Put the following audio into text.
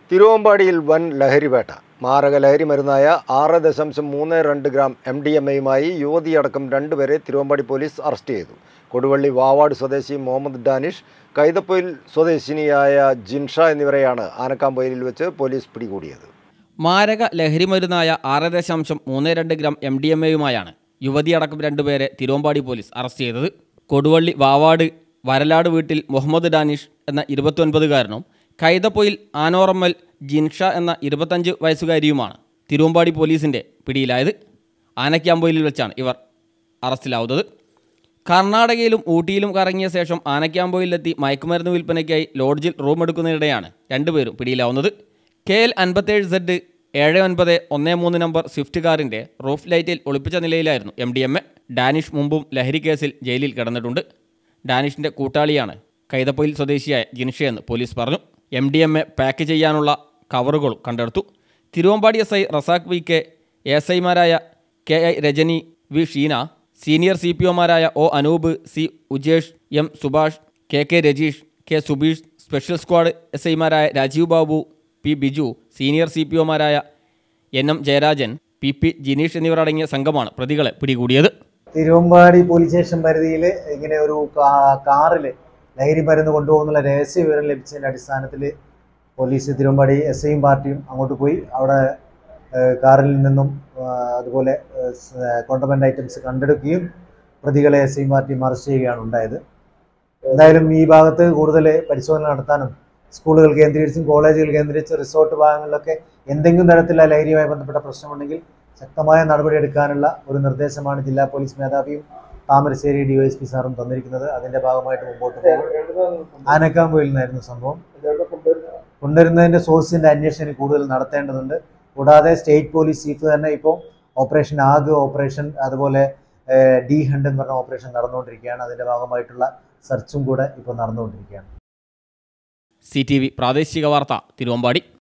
തിരുവമ്പാടിയിൽ വൻ ലഹരിവേട്ട മാരക ലഹരി മരുന്നായ ആറ് ദശാംശം മൂന്ന് രണ്ട് ഗ്രാം എം ഡി എം എയുമായി യുവതിയടക്കം രണ്ടുപേരെ തിരുവമ്പാടി പോലീസ് അറസ്റ്റ് ചെയ്തു കൊടുവള്ളി വാവാട് സ്വദേശി മുഹമ്മദ് ഡാനിഷ് കൈതപ്പൊയിൽ സ്വദേശിനിയായ ജിൻഷ എന്നിവരെയാണ് ആനക്കാമ്പൊയിലിൽ വെച്ച് പോലീസ് പിടികൂടിയത് മാരക ലഹരിമരുന്നായ ആറ് ദശാംശം മൂന്ന് രണ്ട് ഗ്രാം എം ഡി എം എയുമായാണ് യുവതിയടക്കം രണ്ടുപേരെ തിരുവമ്പാടി പോലീസ് അറസ്റ്റ് ചെയ്തത് കൊടുവള്ളി വാവാട് വരലാട് വീട്ടിൽ മുഹമ്മദ് ഡാനിഷ് എന്ന ഇരുപത്തൊൻപതുകാരനും കൈതപ്പൊയിൽ ആനോറമ്മൽ ജിൻഷ എന്ന ഇരുപത്തഞ്ച് വയസ്സുകാരിയുമാണ് തിരുവമ്പാടി പോലീസിൻ്റെ പിടിയിലായത് ആനക്യാമ്പൊയിലിൽ വെച്ചാണ് ഇവർ അറസ്റ്റിലാവുന്നത് കർണാടകയിലും ഊട്ടിയിലും കറങ്ങിയ ശേഷം ആനക്യാമ്പൊയിലെത്തി മയക്കുമരുന്ന് വിൽപ്പനയ്ക്കായി ലോഡ്ജിൽ റൂം എടുക്കുന്നതിനിടെയാണ് രണ്ടുപേരും പിടിയിലാവുന്നത് കെ എൽ അൻപത്തേഴ് സെഡ് ഏഴ് ഒൻപത് ഒന്ന് മൂന്ന് നമ്പർ സ്വിഫ്റ്റ് കാറിൻ്റെ റൂഫ് ലൈറ്റിൽ ഒളിപ്പിച്ച നിലയിലായിരുന്നു M D M A Danish മുമ്പും ലഹരി കേസിൽ ജയിലിൽ കിടന്നിട്ടുണ്ട് ഡാനിഷിൻ്റെ കൂട്ടാളിയാണ് കൈതപ്പൊയിൽ സ്വദേശിയായ ജിൻഷയെന്ന് പോലീസ് പറഞ്ഞു M D M A pack ചെയ്യാനുള്ള കവറുകളും കണ്ടെടുത്തു Thiruvambadi S I Razak V K S ഐമാരായ K I Rajani V Sheena senior C P ഒമാരായ O Anoop C Ujesh M Subhash K K Rajeesh K Subeesh special squad S ഐമാരായ Rajeev Babu P Biju senior C P ഒമാരായ N M Jayarajan P P Jineesh എന്നിവരടങ്ങിയ സംഘമാണ് പ്രതികളെ പിടികൂടിയത് തിരുവമ്പാടി പോലീസ് സ്റ്റേഷൻ പരിധിയിൽ ഇങ്ങനെ ഒരു കാറിൽ ലഹരി മരുന്ന് കൊണ്ടുപോകുന്നുള്ള രഹസ്യ വിവരം ലഭിച്ചതിൻ്റെ അടിസ്ഥാനത്തിൽ പോലീസ് തിരുവമ്പാടി എസ് ഐയും പാർട്ടിയും അങ്ങോട്ട് പോയി അവിടെ ഏഹ്, കാറിൽ നിന്നും ആ, അതുപോലെ കോണ്ടമെൻ്റ് ഐറ്റംസ് കണ്ടെടുക്കുകയും പ്രതികളെ എസ് ഐയും പാർട്ടിയും അറസ്റ്റ് ചെയ്യുകയാണ് ഉണ്ടായത് എന്തായാലും ഈ ഭാഗത്ത് കൂടുതൽ പരിശോധന നടത്താനും സ്കൂളുകൾ കേന്ദ്രീകരിച്ചും കോളേജുകൾ കേന്ദ്രീകരിച്ച് റിസോർട്ട് ഭാഗങ്ങളിലൊക്കെ എന്തെങ്കിലും തരത്തിലുള്ള ലഹരിയുമായി ബന്ധപ്പെട്ട പ്രശ്നമുണ്ടെങ്കിൽ ശക്തമായ നടപടിയെടുക്കാനുള്ള ഒരു നിർദ്ദേശമാണ് ജില്ലാ പോലീസ് മേധാവിയും താമരശ്ശേരി ഡിവൈഎസ്പി സാറും തന്നിരിക്കുന്നത് അതിന്റെ ഭാഗമായിട്ട് മുമ്പോട്ട് പോകും ആനക്കാമ്പൊയിൽ നിന്നായിരുന്നു സംഭവം കൊണ്ടുവരുന്നതിന്റെ സോഴ്സിന്റെ അന്വേഷണം കൂടുതൽ നടത്തേണ്ടതുണ്ട് കൂടാതെ സ്റ്റേറ്റ് പോലീസ് ചീഫ് തന്നെ ഇപ്പോൾ ഓപ്പറേഷൻ ആഗ് ഓപ്പറേഷൻ അതുപോലെ ഡി ഹണ്ട് എന്ന് പറഞ്ഞ ഓപ്പറേഷൻ നടന്നുകൊണ്ടിരിക്കുകയാണ് അതിന്റെ ഭാഗമായിട്ടുള്ള സെർച്ചും കൂടെ ഇപ്പോൾ നടന്നുകൊണ്ടിരിക്കുകയാണ് സി ടി വി പ്രാദേശിക വാർത്ത തിരുവമ്പാടി